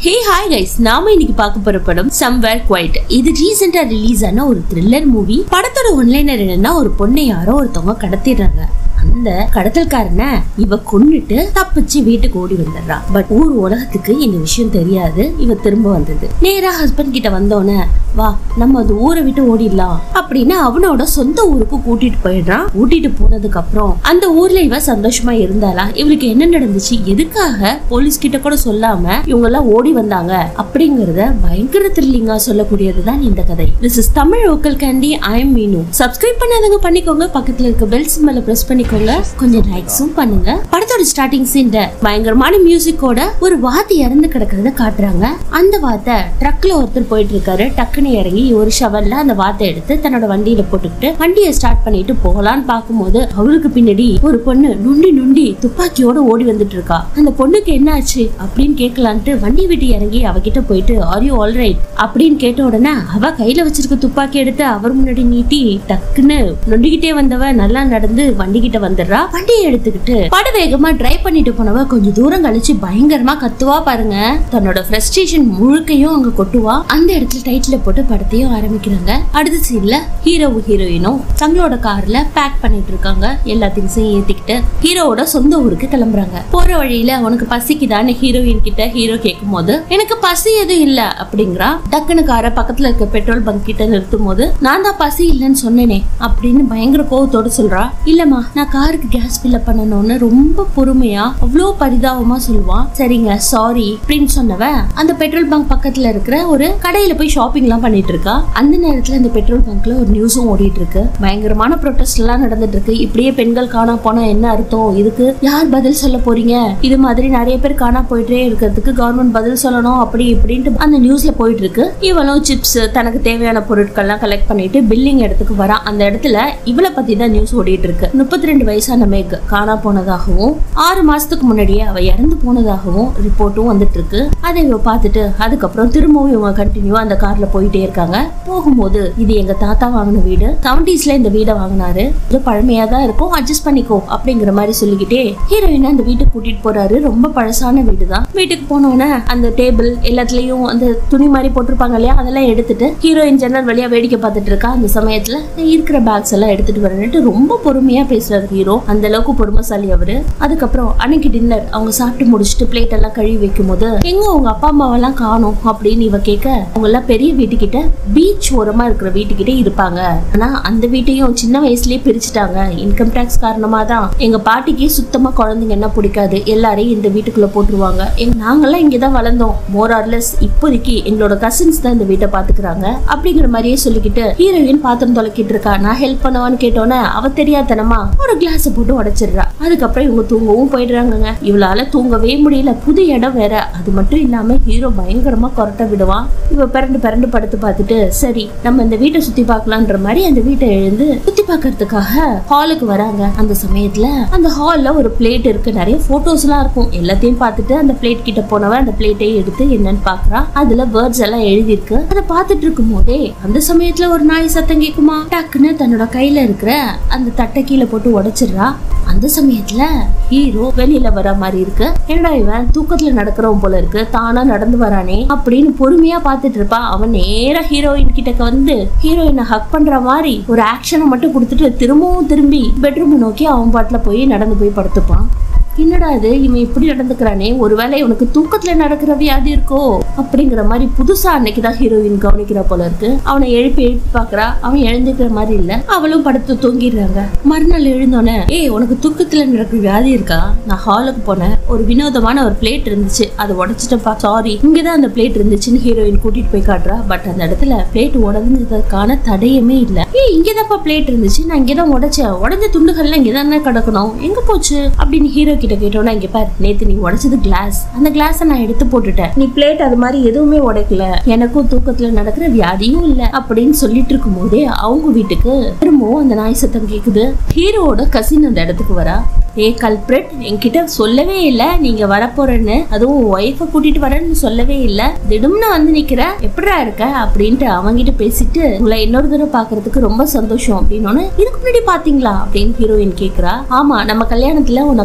hey hi guys நாம இன்னைக்கு பார்க்க போற படம் சம்வேர் குவைட் இது ரீசெண்டா ரிலீஸ் ஆன ஒரு த்ரில்லர் மூவி படத்தோட ஒன்லைனர் என்னன்னா ஒரு பொண்ணை யாரோ ஒருத்தவங்க கடத்திடுறாங்க அந்த கடத்தல்காரனை இவ கொன்னுட்டு தப்பிச்சு வீட்டுக்கு ஓடி வந்துடுறா பட் ஊர் உலகத்துக்கு இந்த விஷயம் தெரியாது இவ திரும்ப வந்தது நேரா ஹஸ்பண்ட் கிட்ட வந்தோடனே வா நம்ம அந்த ஊரை விட்டு ஓடிடலாம் அப்படின்னு அவனோட சொந்த ஊருக்கு கூட்டிட்டு போயிடுறான் கூட்டிட்டு போனதுக்கு அப்புறம் அந்த ஊர்ல இவ சந்தோஷமா இருந்தாளா இவளுக்கு என்ன நடந்துச்சு எதுக்காக போலீஸ் கிட்ட கூட சொல்லாம இவங்க எல்லாம் ஓடி வந்தாங்க அப்படிங்கறத பயங்கர த்ரில்லிங்கா சொல்லக்கூடியதுதான் இந்த கதை this is Tamil vocal candy I am Meenu subscribe பண்ணாதவங்க பண்ணிக்கோங்க பக்கத்துல இருக்க பெல் சிம்பல பிரஸ் பண்ணிக்கோங்க கொஞ்சம் லைக்ஸும் பண்ணுங்க படத்தோட ஸ்டார்டிங் சீன்ல பயங்கரமான மியூசிக்கோட ஒரு வாத்து இறந்து கிடக்கிறத காட்டுறாங்க அந்த வாத்தை ட்ரக்ல ஒருத்தர் போயிட்டு இருக்காரு டக்குன்னு இறங்கி ஒரு ஷவர்ல அந்த வாத்தை எடுத்து தன்னோட வண்டியில போட்டுக்கிட்டு வண்டியை ஸ்டார்ட் பண்ணிட்டு போகலான்னு பார்க்கும்போது அவளுக்கு பின்னாடி ஒரு பொண்ணு நொண்டி நொண்டி துப்பாக்கியோட ஓடி வந்துட்டு இருக்கா அந்த பொண்ணுக்கு என்ன ஆச்சு அப்படின்னு கேட்கலான்ட்டு வண்டி விட்டு இறங்கி அவகிட்ட போயிட்டு ஆர் யூ ஆல் ரைட் அப்படின்னு கேட்ட உடனே அவ கையில வச்சிருக்க துப்பாக்கி எடுத்து அவர் முன்னாடி நீட்டி டக்குன்னு நொண்டிக்கிட்டே வந்தவ நல்லா நடந்து வண்டி கிட்ட வந்துடுறா வண்டியை எடுத்துக்கிட்டு பட வேகமா டிரைவ் பண்ணிட்டு போனவ கொஞ்சம் தூரம் கழிச்சு பயங்கரமா கத்துவா பாருங்க தன்னோட ஃப்ரஸ்ட்ரேஷன் முழுக்கையும் அங்க கொட்டுவா அந்த இடத்துல டைட்டில் போட்டு படத்தையும் ஆரம்பிக்கிறாங்க அடுத்த சீன்ல ஹீரோவும் ஹீரோயினும் தங்களோட கார்ல பேக் பண்ணிட்டு இருக்காங்க எல்லா திங்ஸையும் ஏத்திக்கிட்டு ஹீரோவோட சொந்த ஊருக்கு கிளம்புறாங்க போற வழியில உனக்கு பசிக்குதான்னு ஹீரோயின் கிட்ட ஹீரோ கேட்கும் போது எனக்கு பசி எதுவும் இல்ல அப்படிங்கிறா டக்குனு காரை பக்கத்துல இருக்க பெட்ரோல் பங்க் கிட்ட நிறுத்தும் போது நான் தான் பசி இல்லைன்னு சொன்னேனே அப்படின்னு பயங்கர கோவத்தோட சொல்றா இல்லம்மா நான் காருக்கு கேஸ் ஃபில் பண்ணணும்னு ரொம்ப பொறுமையா அவ்வளோ பரிதாபமா சொல்லுவான் சரிங்க சாரி அப்படின்னு சொன்னவ அந்த பெட்ரோல் பங்க் பக்கத்துல இருக்கிற ஒரு கடையில போய் ஷாப்பிங் எல்லாம் பண்ணிட்டு இருக்கா அந்த நேரத்துல இந்த பெட்ரோல் பங்க்ல ஒரு நியூஸும் ஓடிட்டு இருக்கு பயங்கரமான ப்ரொட்டஸ்ட் எல்லாம் நடந்துட்டு இருக்கு இப்படியே பெண்கள் காணா போனா என்ன அர்த்தம் இதுக்கு யார் பதில் சொல்ல போறீங்க இது மாதிரி நிறைய பேர் காணா போயிட்டே இருக்கிறதுக்கு கவர்மெண்ட் பதில் சொல்லணும் அப்படி இப்படின்ட்டு அந்த நியூஸ்ல போயிட்டு இருக்கு இவளும் சிப்ஸ் தனக்கு தேவையான பொருட்கள்லாம் கலெக்ட் பண்ணிட்டு பில்லிங் இடத்துக்கு வரா அந்த இடத்துல இவளை பத்தி தான் நியூஸ் ஓடிட்டு இருக்கு முப்பத்தி ரெண்டு வயசான மேக் காணா போனதாகவும் ஆறு மாசத்துக்கு முன்னாடியே அவ இறந்து போனதாகவும் ரிப்போர்ட்டும் வந்துட்டு இருக்கு அதை இவ பார்த்துட்டு அதுக்கப்புறம் திரும்பவும் இவங்க கண்டினியூ அந்த கார்ல போயிட்டே இருக்காங்க போகும்போது இது எங்க தாத்தா வாங்கின வீடு செவன்டிஸ்ல இந்த வீடை வாங்கினாரு இது பழமையா தான் இருக்கும் அட்ஜஸ்ட் பண்ணிக்கோ அப்படிங்கிற மாதிரி சொல்லிக்கிட்டே ஹீரோயின் அந்த வீட்டுக்கு கூட்டிட்டு போறாரு ரொம்ப பழசான வீடு தான் வீட்டுக்கு போனோடனே அந்த டேபிள் எல்லாத்துலயும் அந்த துணி மாதிரி போட்டிருப்பாங்க இல்லையா அதெல்லாம் எடுத்துட்டு ஹீரோயின் ஜன்னல் வழியா வேடிக்கை பார்த்துட்டு இருக்கா அந்த சமயத்துல இருக்கிற பேக்ஸ் எல்லாம் எடுத்துட்டு வரேன்ட்டு ரொம்ப பொறுமையா பேசுறாரு ஹீரோ அந்த அளவுக்கு பொறுமைசாலி அவரு அதுக்கப்புறம் அன்னைக்கு டின்னர் அவங்க சாப்பிட்டு முடிச்சுட்டு பிளேட் எல்லாம் கழுவி வைக்கும் போது எங்க உங்க அப்பா அம்மாவெல்லாம் காணோம் அப்படின்னு இவ கேட்க அவங்க எல்லாம் பெரிய வீட்டுக்கிட்ட பீச் ஓரமா இருக்கிற வீட்டுக்கிட்ட இருப்பாங்க ஆனா அந்த வீட்டையும் சின்ன வயசுலயே பிரிச்சுட்டாங்க இன்கம் டேக்ஸ் காரணமா தான் எங்க பாட்டிக்கு சுத்தமா குழந்தைங்கன்னா பிடிக்காது எல்லாரையும் இந்த வீட்டுக்குள்ள போட்டுருவாங்க எங்க நாங்கெல்லாம் இங்கதான் வளர்ந்தோம் மோரார்லெஸ் இப்போதைக்கு எங்களோட கசின்ஸ் தான் இந்த வீட்டை பாத்துக்கிறாங்க அப்படிங்கிற மாதிரியே சொல்லிக்கிட்டு ஹீரோயின் பாத்திரம் தொலைக்கிட்டு இருக்கா நான் ஹெல்ப் பண்ணவான்னு கேட்டோன்னே அவ தெரியாதனமா ஒரு கிளாஸ் போட்டு உடைச்சிடுறா அதுக்கப்புறம் இவங்க தூங்கவும் போயிடுறாங்கங்க இவளால தூங்கவே முடியல புது இடம் வேற அது மட்டும் இல்லாம ஹீரோ பயங்கரமா கொரட்ட விடுவான் இவ பிறண்டு பிறண்டு படுத்து பார்த்துட்டு சரி நம்ம இந்த வீட்டை சுத்தி பார்க்கலான்ற மாதிரி அந்த வீட்டை எழுந்து சுத்தி பார்க்கறதுக்காக ஹாலுக்கு வராங்க அந்த சமயத்துல அந்த ஹால்ல ஒரு பிளேட் இருக்கு நிறைய போட்டோஸ் எல்லாம் இருக்கும் எல்லாத்தையும் பார்த்துட்டு அந்த பிளேட் கிட்ட போனவ அந்த பிளேட்டை எடுத்து என்னன்னு பாக்குறா அதுல வேர்ட்ஸ் எல்லாம் எழுதி இருக்கு அதை பார்த்துட்டு இருக்கும் போதே அந்த சமயத்துல ஒரு நாய் சத்தம் கேக்குமா டக்குன்னு தன்னோட கையில இருக்கிற அந்த தட்டை கீழே போட்டு உடைச்சிடுறா அந்த சமயத்துல ஹீரோ வெளியில வர மாதிரி இருக்கு என்னடா இவன் தூக்கத்துல நடக்கிறவன் போல இருக்கு தானா நடந்து வரானே அப்படின்னு பொறுமையா பார்த்துட்டு இருப்பா அவன் நேரா ஹீரோயின் கிட்ட வந்து ஹீரோயினை ஹக் பண்ற மாதிரி ஒரு ஆக்ஷனை மட்டும் கொடுத்துட்டு திரும்பவும் திரும்பி பெட்ரூம் நோக்கி அவன் பாட்டுல போய் நடந்து போய் படுத்துப்பான் என்னடா இது இவன் இப்படி நடந்துக்கிறானே ஒருவேளை இவனுக்கு தூக்கத்துல நடக்கிற வியாதி இருக்கோ அப்படிங்கிற மாதிரி புதுசா அன்னைக்கு தான் ஹீரோயின் கவனிக்கிறா போல இருக்கு அவனை எழுப்பி எழுப்பி பாக்குறா அவன் எழுந்துக்கிற மாதிரி இல்ல அவளும் படுத்து தூங்கிடுறாங்க மறுநாள் எழுந்தோன்னே ஏய் உனக்கு தூக்கத்துல நடக்கிற வியாதி இருக்கா நான் ஹாலுக்கு போனேன் ஒரு வினோதமான ஒரு பிளேட் இருந்துச்சு அதை உடைச்சிட்டப்பா சாரி இங்கதான் அந்த பிளேட் இருந்துச்சுன்னு ஹீரோயின் கூட்டிட்டு போய் காட்டுறா பட் அந்த இடத்துல பிளேட் உடஞ்சதுக்கான தடையமே இல்ல ஏய் இங்கதான்ப்பா பிளேட் இருந்துச்சு நான் இங்கதான் உடைச்சேன் உடஞ்ச துண்டுகள்லாம் இங்கதானே கிடக்கணும் எங்க போச்சு அப்படின்னு ஹீரோ கிட்ட கேட்டோம்னா இங்க பாரு நேத்து நீ உடைச்சது கிளாஸ் அந்த கிளாஸை நான் எடுத்து போட்டுட்டேன் நீ பிளேட் அது மாதிரி எதுவுமே உடைக்கல எனக்கும் தூக்கத்துல நடக்கிற வியாதியும் இல்ல அப்படின்னு சொல்லிட்டு இருக்கும் போதே அவங்க வீட்டுக்கு திரும்பவும் அந்த நாய் சத்தம் கேக்குது ஹீரோவோட கசின் அந்த இடத்துக்கு வரா ஏ கல்பிரட் என்கிட்ட சொல்லவே இல்ல நீங்க வரப்போறேன்னு அதுவும் ஒய்ஃபை கூட்டிட்டு வரேன்னு சொல்லவே இல்ல திடும்னு வந்து நிக்கிற எப்படிடா இருக்க அப்படின்ட்டு அவங்கிட்ட பேசிட்டு உங்களை இன்னொரு தடவை பாக்குறதுக்கு ரொம்ப சந்தோஷம் அப்படின்னு இதுக்கு முன்னாடி பாத்தீங்களா அப்படின்னு ஹீரோயின் கேக்குறா ஆமா நம்ம கல்யாணத்துல உன்னை பாத்திருக்காங்க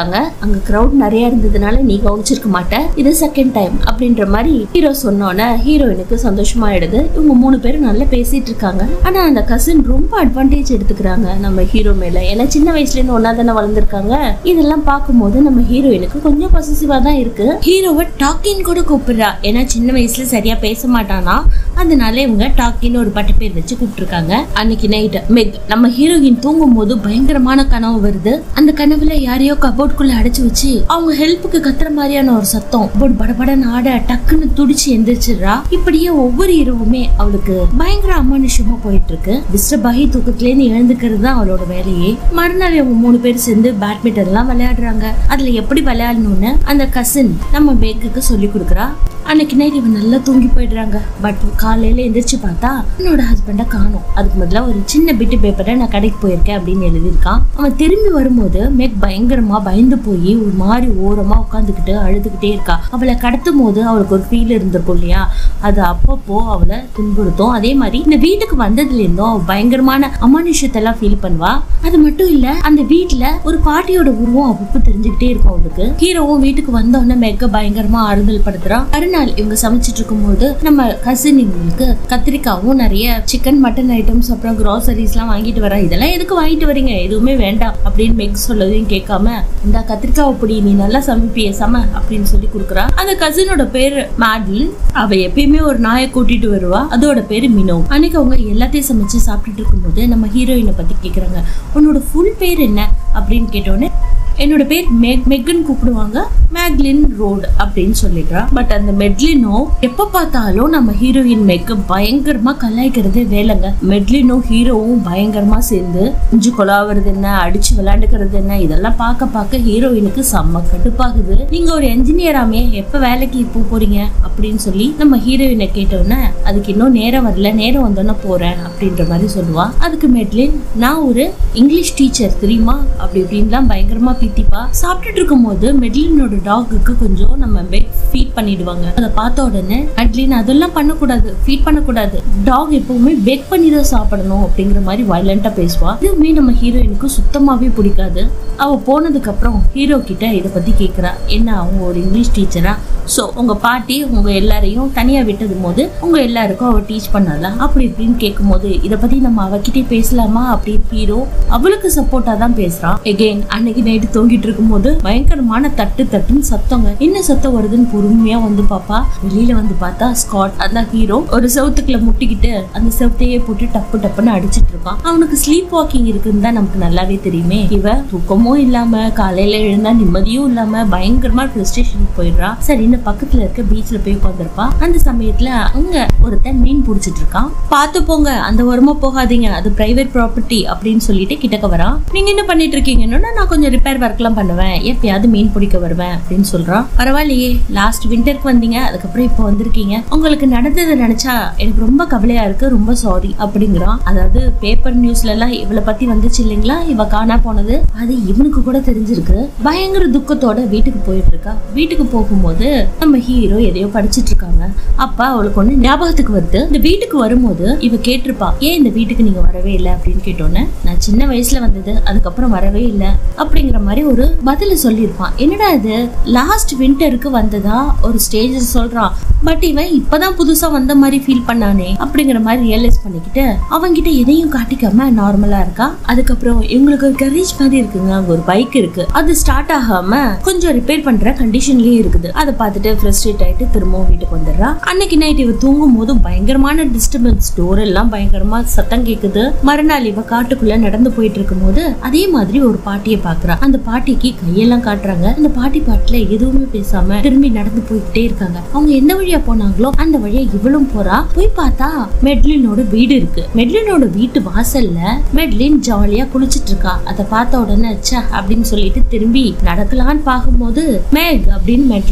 இருக்காங்க அங்க கிரவுட் நிறைய இருந்ததுனால நீ கவனிச்சிருக்க மாட்ட இது செகண்ட் டைம் அப்படின்ற மாதிரி ஹீரோ சொன்னோன்னே ஹீரோயினுக்கு சந்தோஷமாயிடுது இவங்க மூணு பேரும் நல்லா பேசிட்டு இருக்காங்க ஆனா அந்த கசின் ரொம்ப அட்வான்டேஜ் எடுத்துக்கிறாங்க நம்ம ஹீரோ மேல ஏன்னா சின்ன வயசுல இருந்து ஒன்னா தானே வளர்ந்துருக்காங்க இதெல்லாம் பார்க்கும்போது நம்ம ஹீரோயினுக்கு கொஞ்சம் பொசசிவா தான் இருக்கு ஹீரோவை டாக்கின் கூட கூப்பிடுறா ஏன்னா சின்ன வயசுல சரியா பேச மாட்டானா அதனால இவங்க டாக்கின்னு ஒரு பட்டு பேர் வச்சு கூப்பிட்டுருக்காங்க அன்னைக்கு நைட் மெக் நம்ம ஹீரோயின் தூங்கும் போது பயங்கரமான கனவு வருது அந்த கனவுல யாரையோ கபோர்ட்குள்ள அடைச்சு வச்சு அவங்க ஹெல்ப்புக்கு கத்துற மாதிரியான ஒரு சத்தம் போட் படபடன்னு ஆட டக்குன்னு துடிச்சு எந்திரிச்சிடுறா இப்படியே ஒவ்வொரு இரவுமே அவளுக்கு பயங்கர அமானுஷமா போயிட்டு இருக்கு டிஸ்டர்ப் ஆகி தூக்கத்துல இருந்து எழுந்துக்கிறது தான் அவளோட வேலையே மறுநாள் இவங்க மூணு பேர் சேர்ந்து பேட்மிண்டன் எல்லாம் விளையாடுறாங்க அதுல எப்படி விளையாடணும்னு அந்த கசின் நம்ம பேக்குக்கு சொல்லி கொடுக்குறா அன்னைக்கு நைட் இவன் நல்லா தூங்கி போயிடுறாங்க பட் காலையில எந்திரிச்சு பார்த்தா என்னோட ஹஸ்பண்ட காணும் அதுக்கு முதல்ல ஒரு சின்ன பிட்டு பேப்பரை நான் கடைக்கு போயிருக்கேன் அப்படின்னு எழுதியிருக்கான் அவன் திரும்பி வரும்போது மேக் பயங்கரமா பயந்து போய் ஒரு மாதிரி ஓரமா உட்காந்துக்கிட்டு அழுதுகிட்டே இருக்கா அவளை கடத்தும் போது அவளுக்கு ஒரு ஃபீல் இருந்திருக்கும் இல்லையா அது அப்பப்போ அவளை துன்புறுத்தும் அதே மாதிரி இந்த வீட்டுக்கு வந்ததுல இருந்தும் அவ பயங்கரமான அமானுஷத்தெல்லாம் ஃபீல் பண்ணுவா அது மட்டும் இல்ல அந்த வீட்டுல ஒரு பாட்டியோட உருவம் அப்பப்போ தெரிஞ்சுக்கிட்டே இருக்கும் அவளுக்கு ஹீரோவும் வீட்டுக்கு வந்தோடனே மெக்க பயங்கரமா ஆறுதல் படுத்துறான் மறுநாள் இவங்க சமைச்சிட்டு இருக்கும்போது நம்ம கசின் இவங்களுக்கு கத்திரிக்காவும் நிறைய சிக்கன் மட்டன் ஐட்டம்ஸ் அப்புறம் கிராசரிஸ் எல்லாம் வாங்கிட்டு வரா இதெல்லாம் எதுக்கு வாங்கிட்டு வரீங்க எதுவுமே வேண்டாம் அப்படின்னு மெக் சொல்லதையும் கேட்காம இந்த கத்திரிக்காவை பொடி நீ நல்லா சமைப்பிய சம அப்படின்னு சொல்லி கொடுக்குறா அந்த கசினோட பேரு மேட்லின் அவ எப்பயுமே ஒரு நாயை கூட்டிட்டு வருவா அதோட பேரு மினோ அன்னைக்கு அவங்க எல்லாத்தையும் சமைச்சு சாப்பிட்டுட்டு இருக்கும்போது நம்ம ஹீரோயினை பத்தி கேக்குறாங்க உன்னோட ஃபுல் பேர் என்ன அப்படின்னு கேட்டோன்னே என்னோட பேர் மெக் மெக்குன்னு கூப்பிடுவாங்க மேக்லின் ரோடு அப்படின்னு சொல்லிடுறா பட் அந்த மெட்லினோ எப்ப பார்த்தாலும் நம்ம ஹீரோயின் மெக்கு பயங்கரமா கலாய்க்கிறதே வேலைங்க மெட்லினும் ஹீரோவும் பயங்கரமா சேர்ந்து இஞ்சி கொலாவது என்ன அடிச்சு விளையாண்டுக்கிறது என்ன இதெல்லாம் பார்க்க பார்க்க ஹீரோயினுக்கு செம்ம கடுப்பாகுது நீங்க ஒரு என்ஜினியராமே எப்ப வேலைக்கு இப்போ போறீங்க அப்படின்னு சொல்லி நம்ம ஹீரோயினை கேட்டோன்னே அதுக்கு இன்னும் நேரம் வரல நேரம் வந்தோன்னே போறேன் அப்படின்ற மாதிரி சொல்லுவா அதுக்கு மெட்லின் நான் ஒரு இங்கிலீஷ் டீச்சர் தெரியுமா அப்படி இப்படின்லாம் பயங்கரமா பித்திப்பா சாப்பிட்டுட்டு இருக்கும்போது மெட்லினோட டாகுக்கு கொஞ்சம் நம்ம பெட் ஃபீட் பண்ணிடுவாங்க அதை பார்த்த உடனே மெட்லின் அதெல்லாம் பண்ணக்கூடாது ஃபீட் பண்ணக்கூடாது டாக் எப்பவுமே பெக் பண்ணி தான் சாப்பிடணும் அப்படிங்கிற மாதிரி வயலண்டா பேசுவா இதுவுமே நம்ம ஹீரோயினுக்கு சுத்தமாவே பிடிக்காது அவ போனதுக்கு அப்புறம் ஹீரோ கிட்ட இதை பத்தி கேக்குறா என்ன அவங்க ஒரு இங்கிலீஷ் டீச்சரா ஸோ உங்க பாட்டி உங்க எல்லாரையும் தனியா விட்டது போது உங்க எல்லாருக்கும் அவ டீச் பண்ணல அப்படி இப்படின்னு கேட்கும் போது இதை பத்தி நம்ம அவகிட்டே பேசலாமா அப்படின்னு ஹீரோ அவளுக்கு சப்போர்ட்டா தான் பேசுறான் எகெயின் அன்னைக்கு நைட்டு தூங்கிட்டு இருக்கும்போது பயங்கரமான தட்டு தட்டுன்னு சத்தங்க என்ன சத்தம் வருதுன்னு பொறுமையா வந்து பாப்பா வெளியில வந்து பார்த்தா ஸ்காட் அந்த ஹீரோ ஒரு செவுத்துக்குள்ள முட்டிக்கிட்டு அந்த செவுத்தையே போட்டு டப்பு டப்புன்னு அடிச்சிட்டு இருப்பான் அவனுக்கு ஸ்லீப் வாக்கிங் இருக்குன்னு தான் நமக்கு நல்லாவே தெரியுமே இவ தூக்கமும் இல்லாம காலையில எழுந்தா நிம்மதியும் இல்லாம பயங்கரமா ஃப்ரஸ்ட்ரேஷனுக்கு போயிடுறா சரின்னு பக்கத்துல இருக்க பீச்ல போய் உட்காந்துருப்பா அந்த சமயத்துல அங்க ஒருத்தன் மீன் பிடிச்சிட்டு இருக்கான் பார்த்து போங்க அந்த ஓரமா போகாதீங்க அது பிரைவேட் ப்ராப்பர்ட்டி அப்படின்னு சொல்லிட்டு கிட்டக்க வரான் நீங்க என்ன பண்ணிட்டு இருக்கீங்கன்னா நான் கொஞ்சம் ரிப்பேர் ஒர்க்லாம் பண்ணுவேன் எப்பயாவது மீன் பிடிக்க வருவேன் அப்படின்னு சொல்றான் பரவாயில்லையே லாஸ்ட் விண்டருக்கு வந்தீங்க அதுக்கப்புறம் இப்போ வந்திருக்கீங்க உங்களுக்கு நடந்ததை நினைச்சா எனக்கு ரொம்ப கவலையா இருக்கு ரொம்ப சாரி அப்படிங்கிறான் அதாவது பேப்பர் நியூஸ்ல எல்லாம் இவளை பத்தி வந்துச்சு இல்லைங்களா இவ காணா போனது அது இவனுக்கு கூட தெரிஞ்சிருக்கு பயங்கர துக்கத்தோட வீட்டுக்கு போயிட்டு இருக்கா வீட்டுக்கு போகும்போது நம்ம ஹீரோ எதையோ படிச்சிட்டு இருக்காங்க அப்ப அவளுக்கு ஒண்ணு ஞாபகத்துக்கு வருது இந்த வீட்டுக்கு வரும்போது இவ கேட்டிருப்பா ஏன் இந்த வீட்டுக்கு நீங்க வரவே இல்லை அப்படின்னு கேட்டோன்னே நான் சின்ன வயசுல வந்தது அதுக்கப்புறம் வரவே இல்லை அப்படிங்கிற மாதிரி ஒரு பதில சொல்லியிருப்பான் என்னடா இது லாஸ்ட் விண்டருக்கு வந்ததா ஒரு ஸ்டேஜ் சொல்றான் பட் இவன் இப்பதான் புதுசா வந்த மாதிரி ஃபீல் பண்ணானே அப்படிங்கிற மாதிரி ரியலைஸ் பண்ணிக்கிட்டு அவன்கிட்ட எதையும் காட்டிக்காம நார்மலா இருக்கா அதுக்கப்புறம் இவங்களுக்கு ஒரு கரேஜ் மாதிரி இருக்குங்க அங்க ஒரு பைக் இருக்கு அது ஸ்டார்ட் ஆகாம கொஞ்சம் ரிப்பேர் பண்ற கண்டிஷன்லயே இருக்குது அதை பார்த்துட்டு ஃப்ரஸ்ட்ரேட் ஆயிட்டு திரும்பவும் வீட்டுக்கு வந்துடுறா அன்னைக்கு நைட் இவ தூங்கும் போது பயங்கரமான டிஸ்டர்பன்ஸ் டோர் எல்லாம் பயங்கரமா சத்தம் கேக்குது மறுநாள் இவ காட்டுக்குள்ள நடந்து போயிட்டு இருக்கும் போது அதே மாதிரி ஒரு பாட்டியை பாக்குறா அந்த பாட்டிக்கு கையெல்லாம் காட்டுறாங்க அந்த பாட்டி பாட்டுல எதுவுமே பேசாம திரும்பி நடந்து போய்கிட்டே இருக்காங்க அவங்க எந்த வழியா போனாங்களோ அந்த வழியா இவளும் போறா போய் பார்த்தா மெட்லினோட வீடு இருக்கு மெட்லினோட வீட்டு வாசல்ல மெட்லின் ஜாலியா குளிச்சிட்டு இருக்கா அதை பார்த்த உடனே ச்சே அப்படின்னு சொல்லிட்டு திரும்பி நடக்கலான்னு பார்க்கும்போது மேக் அப்படின்னு மெட்லின் இவளை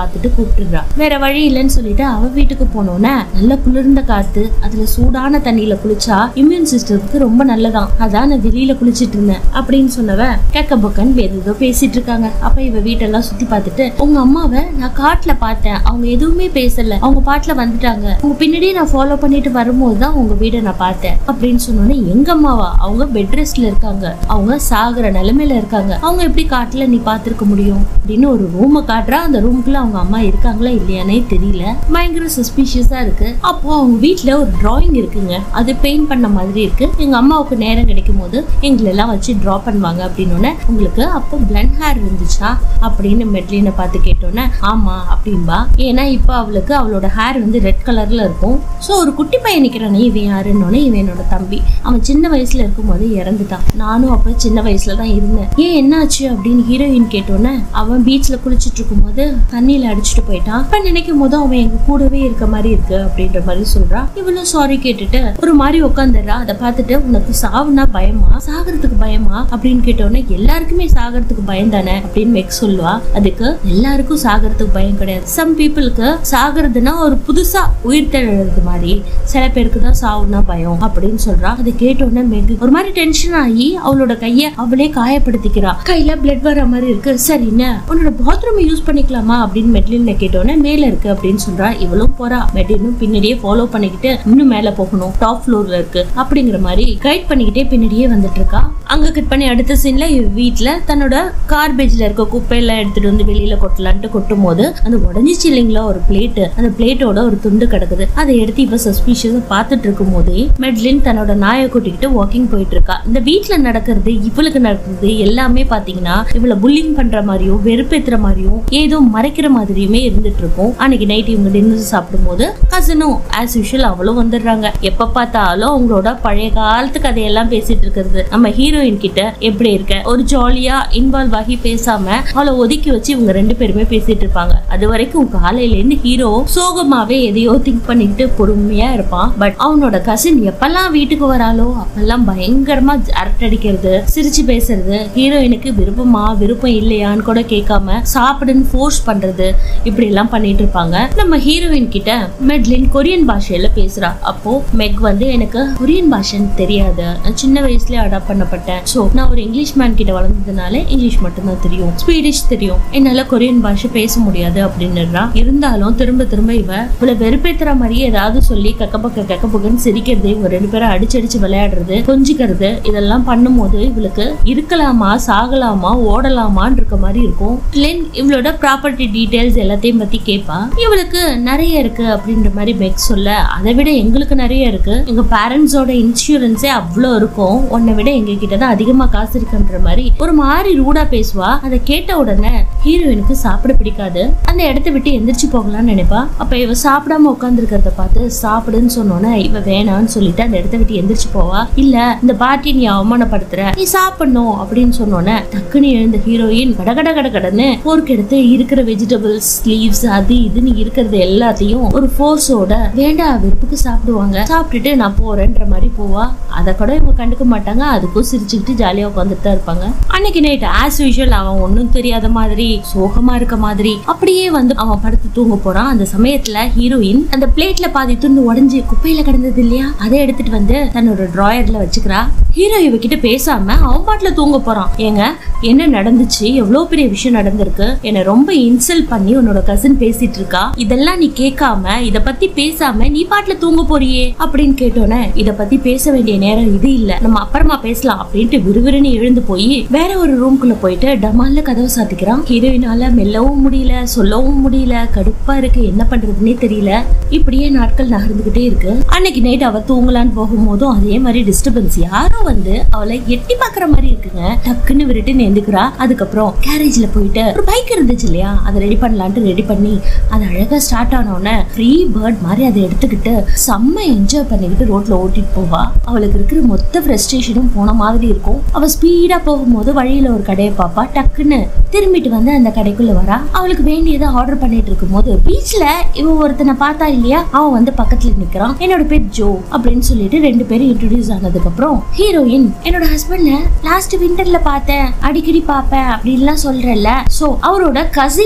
பார்த்துட்டு கூப்பிட்டுறா வேற வழி இல்லைன்னு சொல்லிட்டு அவ வீட்டுக்கு போனோன்னே நல்ல குளிர்ந்த காத்து அதுல சூடான தண்ணியில குளிச்சா இம்யூன் சிஸ்டத்துக்கு ரொம்ப நல்லதாம் அதான் நான் வெளியில குளிச்சிட்டு இருந்தேன் அப்படின்னு சொன்னவ கேக்க பக்கன் வேற ஏதோ பேசிட்டு இருக்காங்க அப்ப இவ வீட்டெல்லாம் சுத்தி பார்த்துட்டு உங்க அம்மாவை நான் காட்டுல பார்த்தேன் அவங்க எதுவுமே பேசல அவங்க பாட்டுல வந்துட்டாங்க உங்க பின்னாடியே நான் ஃபாலோ பண்ணிட்டு வரும்போது தான் உங்க வீடை நான் பார்த்தேன் அப்படின்னு சொன்னோன்னே எங்க அம்மாவா அவங்க பெட் ரெஸ்ட்ல இருக்காங்க அவங்க சாகுற நிலைமையில இருக்காங்க அவங்க எப்படி காட்டுல நீ பார்த்திருக்க முடியும் அப்படின்னு ஒரு ரூமை காட்டுறா அந்த ரூமுக்குள்ள அவங்க அம்மா இருக்காங்களா இல்லையானே தெரியல பயங்கர சஸ்பீஷியஸா இருக்கு அப்போ அவங்க வீட்ல ஒரு டிராயிங் இருக்குங்க அது பெயிண்ட் பண்ண மாதிரி இருக்கு எங்க அம்மாவுக்கு நேரம் கிடைக்கும் போது எங்களை எல்லாம் வச்சு டிரா பண்ணுவாங்க அப்படின்னு உங்களுக்கு அப்போ பிளண்ட் ஹேர் இருந்துச்சா அப்படின்னு மெட்லினை பார்த்து கேட்டோன்னே ஆமா அப்படின்பா ஏன்னா இப்போ அவளுக்கு அவளோட ஹேர் வந்து ரெட் கலர்ல இருக்கும் ஸோ ஒரு குட்டி பையன் நிக்கிறானே இவன் யாருன்னொன்னே இவன் என்னோட தம்பி அவன் சின்ன வயசுல இருக்கும்போது இறந்துட்டான் நானும் அப்ப சின்ன வயசுல தான் இருந்தேன் ஏன் என்னாச்சு அப்படின்னு ஹீரோயின் கேட்டோன்னே அவன் பீச்ல குளிச்சிட்டு இருக்கும்போது தண்ணியில அடிச்சுட்டு போயிட்டான் அப்ப நினைக்கும் போது அவன் எங்க கூடவே இருக்க மாதிரி இருக்கு அப்படின்ற மாதிரி சொல்றான் இவளும் சாரி கேட்டுட்டு ஒரு மாதிரி உட்காந்துடுறா அதை பார்த்துட்டு உனக்கு சாவுனா பயமா சாகிறதுக்கு பயமா அப்படின்னு கேட்டோன்னே எல்லாருக்குமே சாகிறதுக்கு பயம் தானே அப்படின்னு மெக் சொல்லுவா அதுக்கு எல்லாருக்கும் சாகிறதுக்கு பயம் கிடையாது சம் பீப்புளுக்கு சாகிறதுனா ஒரு புதுசா உயிர் தெழுறது மாதிரி சில பேருக்கு தான் சாவுனா பயம் அப்படின்னு சொல்றா அதை கேட்டோன்னே மெக் ஒரு மாதிரி டென்ஷன் ஆகி அவளோட கைய அவளே காயப்படுத்திக்கிறா கையில பிளட் வர மாதிரி இருக்கு சரின்னு உன்னோட பாத்ரூம் யூஸ் பண்ணிக்கலாமா அப்படின்னு மெட்லின் கேட்டோன்னே மேல இருக்கு அப்படின்னு சொல்றா இவளும் போறா மெட்லினும் பின்னாடியே ஃபாலோ பண்ணிக்கிட்டு இன்னும் மேல போகணும் டாப் ஃப்ளோர்ல இருக்கு அப்படிங்கிற மாதிரி கைட் பண்ணிக்கிட்டே பின்னாடியே வந்துட்டு இருக்கா அங்க கட் பண்ணி அடுத்த சீன்ல இவ வீட்ல தன்னோட கார்பேஜ்ல இருக்க குப்பையெல்லாம் எடுத்துட்டு வந்து வெளியில கொட்டலான்ட்டு கொட்டும் போது அந்த உடஞ்சிச்சு இல்லைங்களா ஒரு பிளேட் அந்த பிளேட்டோட ஒரு துண்டு கிடக்குது அதை எடுத்து இப்ப சஸ்பீஷியஸா பார்த்துட்டு இருக்கும் போதே மெட்லின் தன்னோட நாயை கூட்டிக்கிட்டு வாக்கிங் போயிட்டு இருக்கா இந்த வீட்ல நடக்கிறது இவளுக்கு நடக்கிறது எல்லாமே பாத்தீங்கன்னா இவள புல்லிங் பண்ற மாதிரியும் வெறுப்பேத்துற மாதிரியும் ஏதோ மறைக்கிற மாதிரியுமே இருந்துட்டு இருக்கும் அன்னைக்கு நைட் இவங்க டின்னர் சாப்பிடும் போது கசனும் ஆஸ் யூஷுவல் அவளும் வந்துடுறாங்க எப்ப பார்த்தாலும் அவங்களோட பழைய காலத்து கதையெல்லாம் பேசிட்டு இருக்கிறது நம்ம ஹீரோயின் கிட்ட எப்படி இருக்க ஒரு ஜாலியா இன்வால்வ் ஆகி பேசாம அவளை ஒதுக்கி வச்சு இவங்க ரெண்டு பேருமே பேசிட்டு இருப்பாங்க அது வரைக்கும் காலையில இருந்து ஹீரோ சோகமாவே எதையோ திங்க் பண்ணிக்கிட்டு பொறுமையா இருப்பான் பட் அவனோட கசின் எப்பெல்லாம் வீட்டுக்கு வராலோ அப்பெல்லாம் பயங்கரமா அரட்டடிக்கிறது சிரிச்சு பேசுறது ஹீரோயினுக்கு விருப்பமா விருப்பம் இல்லையான்னு கூட கேட்காம சாப்பிடுன்னு ஃபோர்ஸ் பண்றது இப்படி எல்லாம் பண்ணிட்டு இருப்பாங்க நம்ம ஹீரோயின் கிட்ட மெட்லின் கொரியன் பாஷையில பேசுறா அப்போ மெக் வந்து எனக்கு கொரியன் பாஷைன்னு தெரியாது நான் சின்ன வயசுலயே அடாப்ட் பண்ணப்பட்டேன் ஸோ நான் ஒரு இங்கிலீஷ் மேன் கிட்ட வளர்ந்ததுனால இங்கிலீஷ் மட்டும்தான் தெரியும் ஸ்வீடிஷ் தெரியும் என்னால கொரியன் பாஷை பேச முடியாது அப்படின்னுறா இருந்தாலும் திரும்ப திரும்ப இவ இவளை வெறுப்பேத்துற மாதிரியே ஏதாவது சொல்லி கக்கப்பக்க கக்கப்பக்கன்னு சிரிக்கிறது இவங்க ரெண்டு பேரும் அடிச்சடிச்சு விளையாடுறது கொஞ்சிக்கிறது இதெல்லாம் பண்ணும்போது இவளுக்கு இருக்கலாமா சாகலாமா ஓடலாமான்னு இருக்க மாதிரி இருக்கும் லென் இவளோட ப்ராப்பர்ட்டி டீடைல்ஸ் எல்லாத்தையும் பத்தி கேட்பா இவளுக்கு நிறைய இருக்கு அப்படின்ற மாதிரி பெக் சொல்ல அதை விட எங்களுக்கு நிறைய இருக்கு எங்க பேரண்ட்ஸோட இன்சூரன்ஸே அவ்வளோ இருக்கும் உன்னை விட எங்க கிட்ட தான் அதிகமா காசு இருக்குன்ற மாதிரி ஒரு மாதிரி ரூடா பேசுவா அதை கேட்ட உடனே ஹீரோயினுக்கு சாப்பிட பிடிக்காது அந்த இடத்த விட்டு எந்திரிச்சு போகலாம்னு நினைப்பா அப்ப இவ சாப்பிடாம உட்காந்துருக்கிறத பார்த்து சாப்பிடுன்னு சொன்னோன்னே இவ வேணான்னு சொல்லிட்டு அந்த இடத்த விட்டு எந்திரிச்சு போவா இல்ல இந்த பார்ட்டி நீ அவமானப்படுத்துற நீ சாப்பிடணும் அப்படின்னு சொன்னோன்னே டக்குன்னு எழுந்த ஹீரோயின் கடகட கடகடன்னு போர்க்கு எடுத்து இருக்கிற வெஜிடபிள்ஸ் லீவ்ஸ் அது இதுன்னு இருக்கிறது எல்லாத்தையும் ஒரு ஃபோர்ஸோட வேண்டா வெறுப்புக்கு சாப்பிடுவாங்க சாப்பிட்டுட்டு நான் போறேன்ற மாதிரி போவா அதை கூட இவங்க கண்டுக்க மாட்டாங்க அதுக்கும் சிரிச்சுக்கிட்டு ஜாலியா உட்காந்துட்டு தான் இருப்பாங்க அன்னைக்கு நைட் ஆஸ் யூஷுவல் அவன் ஒன்றும் தெரியாத மாதிரி சோகமா இருக்க மாதிரி அப்படியே வந்து அவன் படுத்து தூங்க போறான் அந்த சமயத்துல ஹீரோயின் அந்த பிளேட்ல பாதி துண்டு உடைஞ்சு குப்பையில கிடந்தது இல்லையா அதை எடுத்துட்டு வந்து தன்னோட டிராயர்ல வச்சுக்கிறா ஹீரோ இவகிட்ட பேசாம அவன் பாட்டுல தூங்க போறான் ஏங்க என்ன நடந்துச்சு எவ்வளவு பெரிய விஷயம் நடந்திருக்கு என்னை ரொம்ப இன்சல்ட் பண்ணி உன்னோட கசின் பேசிட்டு இருக்கா இதெல்லாம் நீ கேட்காம இத பத்தி பேசாம நீ பாட்டுல தூங்க போறியே அப்படின்னு கேட்டோன்னே இத பத்தி பேச வேண்டிய நேரம் இது இல்ல நம்ம அப்புறமா பேசலாம் அப்படின்ட்டு விறுவிறுன்னு எழுந்து போய் வேற ஒரு ரூம்குள்ள போயிட்டு டமால்ல கதவை சாத்திக்கிறான் ஹீரோயினால மெல்லவும் முடியல சொல்லவும் முடியல கடுப்பா இருக்கு என்ன பண்றதுன்னே தெரியல இப்படியே நாட்கள் நகர்ந்துகிட்டே இருக்கு அன்னைக்கு நைட் அவ தூங்கலான்னு போகும்போதும் அதே மாதிரி டிஸ்டர்பன்ஸ் யாரோ வந்து அவளை எட்டி பாக்குற மாதிரி இருக்குங்க டக்குன்னு விருட்டு நேர்ந்துக்கிறா அதுக்கப்புறம் கேரேஜ்ல போயிட்டு ஒரு பைக் இருந்துச்சு இல்லையா அதை ரெடி பண்ணலான்ட்டு ரெடி பண்ணி அது அழகா ஸ்டார்ட் ஆனோடனே ஃப்ரீ பேர்ட் மாதிரி அதை எடுத்துக்கிட்டு செம்ம என்ஜாய் பண்ணிக்கிட்டு ரோட்ல ஓட்டிட்டு போவா அவளுக்கு இருக்கிற மொத்த ஃப்ரஸ்ட்ரேஷனும் போன மாதிரி இருக்கும் அவ ஸ்பீடா போகும்போது வழியில ஒரு கடையை பாப்பா டக்குன்னு திரும்பிட்டு வந்து அந்த கடைக்குள்ள வரா அவளுக்கு வேண்டியதை ஆர்டர் பண்ணிட்டு இருக்கும்போது பீச்ல இவ ஒருத்தனை பார்த்தா இல்லையா அவன் வந்து பக்கத்துல நிக்கிறான் என்னோட பேர் ஜோ அப்படின்னு சொல்லிட்டு ரெண்டு பேரும் இன்ட்ரோடியூஸ் ஆனதுக்கு அப்புறம் ஹீரோயின் என்னோட ஹஸ்பண்ட லாஸ்ட் விண்டர்ல பார்த்தேன் அடிக்கடி பாப்பேன் அப்படின்லாம் சொல்றேன்ல சோ அவரோட கசினும் கூட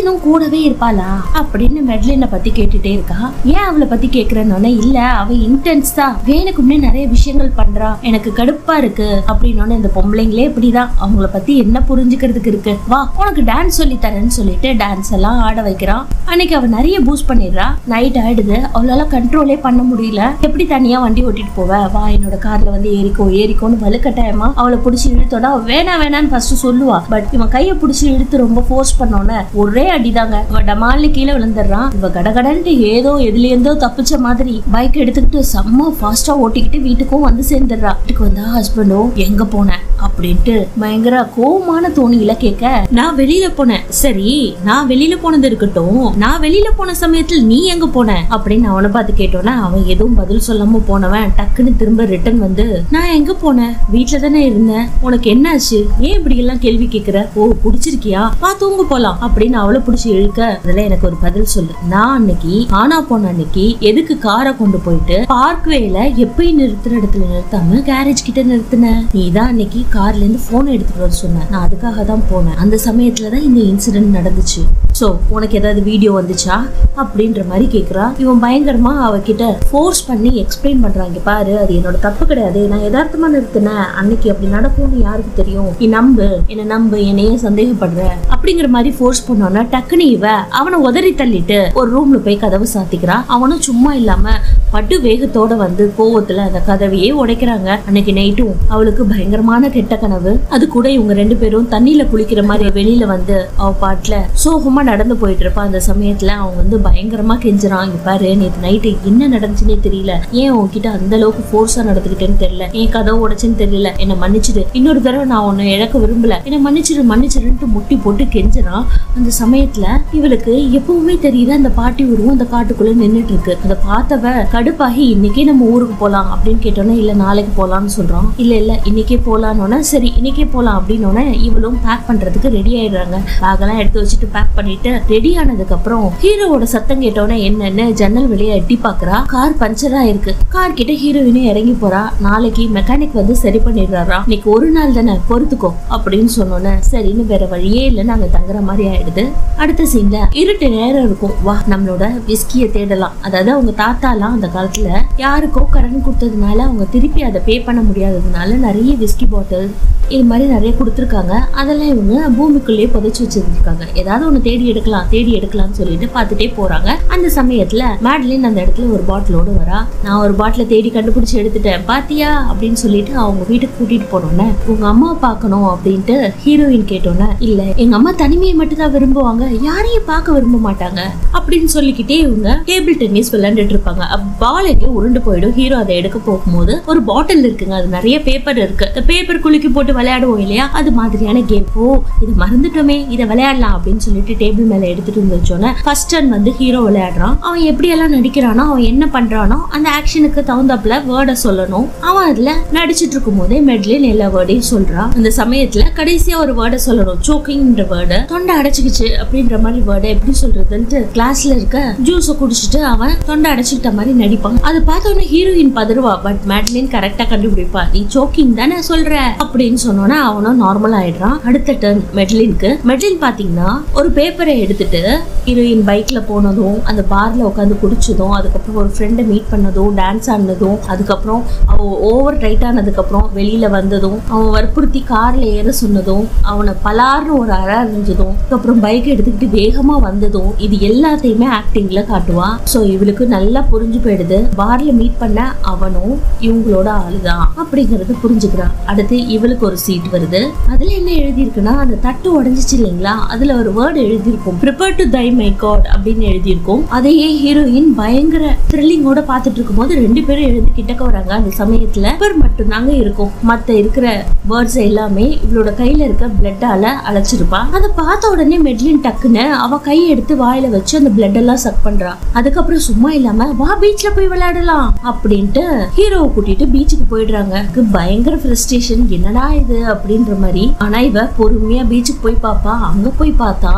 கூடவே இருப்பாளா அப்படின்னு மெட்லினை பத்தி கேட்டுட்டே இருக்கா ஏன் அவளை பத்தி கேக்குறேன்னு இல்ல அவ இன்டென்ஸ் தான் வேணுக்குமே நிறைய விஷயங்கள் பண்றா எனக்கு கடுப்பா இருக்கு அப்படின்னு இந்த பொம்பளைங்களே இப்படிதான் அவங்கள பத்தி என்ன புரிஞ்சுக்கிறதுக்கு இருக்கு வா உனக்கு டான்ஸ் சொல்லி தரேன்னு சொல்லிட்டு டான்ஸ் எல்லாம் ஆட வைக்கிறான் அன்னைக்கு அவ நிறைய பூஸ்ட் பண்ணிடுறா நைட் ஆயிடுது அவளால கண்ட்ரோலே பண்ண முடியல எப்படி தனியா வண்டி ஓட்டிட்டு போவ வா என்னோட கார்ல வந்து ஏறிக்கோ ஏறிக்கோன்னு வலுக்கட்டாயமா அவளை பிடிச்சி இழுத்தோட அவ வேணா வேணான்னு ஃபர்ஸ்ட் சொல்லுவா பட் இவன் கைய பிடிச்சி இழுத்து ரொம்ப ஃபோர்ஸ் பண்ணோன்னே ஒரே அடிதாங்க இவன் டமாலி கீழே விழுந்துடுறான் இவ கடகடன்ட்டு ஏதோ எதுல இருந்தோ தப்பிச்ச மாதிரி பைக் எடுத்துக்கிட்டு செம்ம ஃபாஸ்டா ஓட்டிக்கிட்டு வீட்டுக்கும் வந்து சேர்ந்துடுறா வீட்டுக்கு வந்தா ஹஸ்பண்டோ எங்க போன அப்படின்ட்டு பயங்கர கோவமான தோணியில கேட்க நான் வெளியில போனேன் சரி நான் வெளியில போனது இருக்கட்டும் நான் வெளியில போன சமயத்தில் நீ எங்க போன அப்படின்னு அவனை பார்த்து கேட்டோன்னா அவன் எதுவும் பதில் சொல்லாம போனவன் டக்குன்னு திரும்ப ரிட்டர்ன் வந்து நான் எங்க போனேன் வீட்ல தானே இருந்தேன் உனக்கு என்னாச்சு ஏன் இப்படி எல்லாம் கேள்வி கேக்குற ஓ புடிச்சிருக்கியா வா தூங்க போலாம் அப்படின்னு அவளை புடிச்சு இழுக்க அதுல எனக்கு ஒரு பதில் சொல்லு நான் அன்னைக்கு ஆனா போன அன்னைக்கு எதுக்கு காரை கொண்டு போயிட்டு பார்க்வேல எப்பயும் நிறுத்துற இடத்துல நிறுத்தாம கேரேஜ் கிட்ட நிறுத்தின நீ தான் அன்னைக்கு கார்ல இருந்து போன் எடுத்துட்டு வர சொன்ன நான் அதுக்காக தான் போனேன் அந்த சமயத்துல தான் இந்த இன்சிடென்ட் நடந்துச்சு சோ உனக்கு ஏதாவது வீடியோ வந்துச்சா அப்படின்ற மாதிரி கேக்குறா இவன் பயங்கரமா அவகிட்ட ஃபோர்ஸ் பண்ணி எக்ஸ்பிளைன் பண்றாங்க பாரு அது என்னோட தப்பு கிடையாது நான் யதார்த்தமா நிறுத்தினேன் அன்னைக்கு அப்படி நடக்கும்னு யாருக்கு தெரியும் நீ நம்பு என்ன நம்பு என்னையே சந்தேகப்படுற அப்படிங்கிற மாதிரி ஃபோர்ஸ் பண்ணோன்னா டக்குனு இவ அவனை உதறி தள்ளிட்டு ஒரு ரூம்ல போய் கதவு சாத்திக்கிறா அவனும் சும்மா இல்லாம பட்டு வேகத்தோட வந்து கோவத்துல அந்த கதவையே உடைக்கிறாங்க அன்னைக்கு நைட்டும் அவளுக்கு பயங்கரமான கெட்ட கனவு அது கூட இவங்க ரெண்டு பேரும் தண்ணியில குளிக்கிற மாதிரி வெளியில வந்து அவ பாட்டுல சோகமா நடந்து போயிட்டு இருப்பா அந்த சமயத்துல அவன் வந்து பயங்கரமா கெஞ்சுறான் இங்க பாரு நேத்து நைட்டு என்ன நடந்துச்சுன்னே தெரியல ஏன் உன்கிட்ட அந்த அளவுக்கு ஃபோர்ஸா நடந்துக்கிட்டேன்னு தெரியல ஏன் கதவு உடைச்சுன்னு தெரியல என்ன மன்னிச்சிடு இன்னொரு தடவை நான் உன்னை இழக்க விரும்பல என்ன மன்னிச்சிடு மன்னிச்சிடுன்ட்டு முட்டி போட்டு கெஞ்சுறான் அந்த சமயத்துல இவளுக்கு எப்பவுமே தெரியுது அந்த பாட்டி உருவம் அந்த காட்டுக்குள்ள நின்னுட்டு இருக்கு அதை பார்த்தவ கடுப்பாகி இன்னைக்கே நம்ம ஊருக்கு போலாம் அப்படின்னு கேட்டோன்னே இல்ல நாளைக்கு போலாம்னு சொல்றான் இல்ல இல்ல இன்னைக்கே போலான்னு சரி இன்னைக்கே போலாம் அப்படின்னோடனே இவளும் பேக் பண்றதுக்கு ரெடி ஆயிடுறாங்க பேக்கெல்லாம் எடுத்து வச்சுட்டு பேக் பண்ணிட்டு ரெடி ஆனதுக்கு அப்புறம் ஹீரோவோட சத்தம் கேட்டோன்னே என்னன்னு ஜன்னல் வெளியே எட்டி பாக்குறா கார் பஞ்சரா இருக்கு கார் கிட்ட ஹீரோயினும் இறங்கி போறா நாளைக்கு மெக்கானிக் வந்து சரி பண்ணிடுறாரா இன்னைக்கு ஒரு நாள் தானே பொறுத்துக்கோ அப்படின்னு சொன்னோன்னே சரின்னு வேற வழியே இல்லை நாங்க தங்குற மாதிரி ஆயிடுது அடுத்த சீன்ல இருட்டு நேரம் இருக்கும் வா நம்மளோட விஸ்கிய தேடலாம் அதாவது அவங்க தாத்தாலாம் அந்த காலத்துல யாருக்கோ கடன் கொடுத்ததுனால அவங்க திருப்பி அதை பே பண்ண முடியாததுனால நிறைய விஸ்கி பாட்டில் இது மாதிரி நிறைய கொடுத்துருக்காங்க அதெல்லாம் இவங்க பூமிக்குள்ளேயே புதைச்சு வச்சிருந்திருக்காங்க ஏதாவது ஒன்று தேடி எடுக்கலாம் தேடி எடுக்கலாம்னு சொல்லிட்டு பார்த்துட்டே போறாங்க அந்த சமயத்துல மேட்லின் அந்த இடத்துல ஒரு பாட்டிலோடு வரா நான் ஒரு பாட்டிலை தேடி கண்டுபிடிச்சு எடுத்துட்டேன் பாத்தியா அப்படின்னு சொல்லிட்டு அவங்க வீட்டுக்கு கூட்டிட்டு போனோன்னே உங்க அம்மா பார்க்கணும் அப்படின்ட்டு ஹீரோயின் கேட்டோன்னே இல்ல எங்க அம்மா தனிமையை மட்டும் தான் விரும்புவாங்க யாரையும் பார்க்க விரும்ப மாட்டாங்க அப்படின்னு சொல்லிக்கிட்டே இவங்க டேபிள் டென்னிஸ் விளையாண்டுட்டு இருப்பாங்க பால் எங்கேயோ உருண்டு போயிடும் ஹீரோ அதை எடுக்க போகும்போது ஒரு பாட்டில் இருக்குங்க அது நிறைய பேப்பர் இருக்கு இந்த பேப்பர் குலுக்கி போட்டு விளையாடுவோம் இல்லையா அது மாதிரியான கேம் ஓ இது மறந்துட்டோமே இதை விளையாடலாம் அப்படின்னு சொல்லிட்டு டேபிள் மேல எடுத்துட்டு வந்துச்சோன்னே ஃபர்ஸ்ட் டர்ன் வந்து ஹீரோ விளையாடுறான் அவன் எப்படி எல்லாம் நடிக்கிறானோ அவன் என்ன பண்றானோ அந்த ஆக்ஷனுக்கு தகுந்தாப்புல வேர்டை சொல்லணும் அவன் அதுல நடிச்சிட்டு இருக்கும் போதே மெட்லின் எல்லா வேர்டையும் சொல்றான் அந்த சமயத்துல கடைசியா ஒரு வேர்டை சொல்லணும் சோக்கிங்ன்ற வேர்டு தொண்டை அடைச்சிக்கிச்சு அப்படின்ற மாதிரி வேர்டை எப்படி சொல்றதுன்ட்டு கிளாஸ்ல இருக்க ஜூஸை குடிச்சிட்டு அவன் தொண்டை அடைச்சிக்கிட்ட மாதிரி நடிப்பான் அது பார்த்தோன்னே ஹீரோயின் பதறுவா பட் மேட்லின் கரெக்டா கண்டுபிடிப்பா நீ சோக்கிங் தானே சொல்ற அப்படின்னு சொன்னோன்னா அவனும் நார்மல் ஆயிடுறான் அடுத்த டர்ன் மெட்லினுக்கு மெட்லின் பாத்தீங்கன்னா ஒரு பேப்பரை எடுத்துட்டு ஹீரோயின் பைக்ல போனதும் அந்த பார்ல உட்காந்து குடிச்சதும் அதுக்கப்புறம் ஒரு ஃப்ரெண்டை மீட் பண்ணதும் டான்ஸ் ஆடினதும் அதுக்கப்புறம் அவ ஓவர் டைட் ஆனதுக்கு அப்புறம் வெளியில வந்ததும் அவன் வற்புறுத்தி கார்ல ஏற சொன்னதும் அவனை பலார்னு ஒரு அற அறிஞ்சதும் அதுக்கப்புறம் பைக் எடுத்துக்கிட்டு வேகமா வந்ததும் இது எல்லாத்தையுமே ஆக்டிங்ல காட்டுவா சோ இவளுக்கு நல்லா புரிஞ்சு போயிடுது பார்ல மீட் பண்ண அவனும் இவங்களோட ஆளுதான் அப்படிங்கறது புரிஞ்சுக்கிறா அடுத்து இவளுக்கு ஒரு சீட் வருது அதுல என்ன எழுதியிருக்குன்னா அந்த தட்டு உடைஞ்சிச்சு இல்லைங்களா அதுல ஒரு வேர்டு எழுதியிருக்கும் prepare to thy my God அப்படின்னு எழுதியிருக்கும் அதையே ஹீரோயின் பயங்கர த்ரில்லிங்கோட பார்த்துட்டு இருக்கும்போது ரெண்டு பேரும் எழுந்து கிட்டக்க வராங்க அந்த சமயத்துல பேர் மட்டும்தாங்க இருக்கும் மத்த இருக்கிற வேர்ட்ஸ் எல்லாமே இவளோட கையில இருக்க பிளட்டால அழைச்சிருப்பா அதை பார்த்த உடனே மெட்லின் டக்குன்னு அவ கையை எடுத்து வாயில வச்சு அந்த பிளட் எல்லாம் சக் பண்றா அதுக்கப்புறம் சும்மா இல்லாம வா பீச்ல போய் விளையாடலாம் அப்படின்ட்டு ஹீரோவை கூட்டிட்டு பீச்சுக்கு போயிடுறாங்க எனக்கு பயங்கர ஃப்ரஸ்ட்ரேஷன் என்னடா இது அப்படின்ற மாதிரி ஆனா இவ பொறுமையா பீச்சுக்கு போய் பாப்பா அங்க போய் பார்த்தா இவங்க